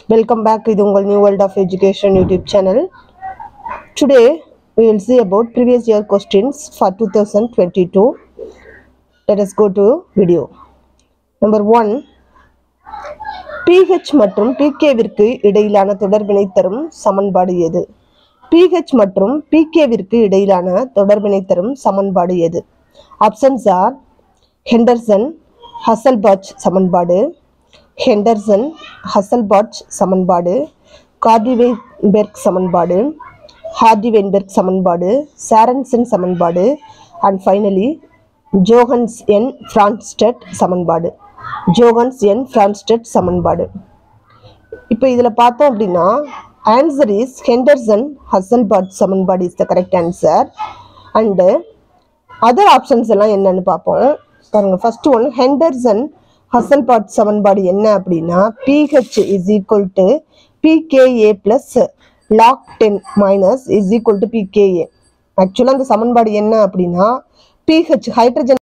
Welcome back to the உங்கள் New World of Education YouTube channel. Today we will see about previous year questions for 2022. Let us go to video. Number one, pH மற்றும் pKவிற்கு இடையிலான தொடர்பினை தரும் சமன்பாடு எது pH மற்றும் pKவிற்கு இடையிலான தொடர்பினை தரும் சமன்பாடு எது ஆப்ஷன்ஸ் ஆர் ஹெண்டர்சன் ஹசல்பாச் சமன்பாடு ஹெண்டர்சன் ஹசல்பாச் சமன்பாடு கார்டிவென்பெர்க் சமன்பாடு ஹார்டிவென்பெர்க் சமன்பாடு சாரன்சன் சமன்பாடு and finally Johannes N Bronsted சமன்பாடு ஜோஹன்ஸ் என் ஃப்ரான்ஸ்டட் சமன்பாடு இப்போ இதில் பார்த்தோம் அப்படின்னா ஆன்சர் இஸ் ஹெண்டர்சன் ஹசல்பாட் சமன்பாடு is the correct answer and other options எல்லாம் என்னன்னு பார்ப்போம் பாருங்க ஃபர்ஸ்ட் ஒன் ஹெண்டர்சன் ஹசல்பாட் சமன்பாடு என்ன அப்படின்னா pH is equal to pKa plus log ten minus is equal to pKa ஆக்சுவலாக அந்த சமன்பாடு என்ன அப்படின்னா பிஹெச் ஹைட்ரஜன்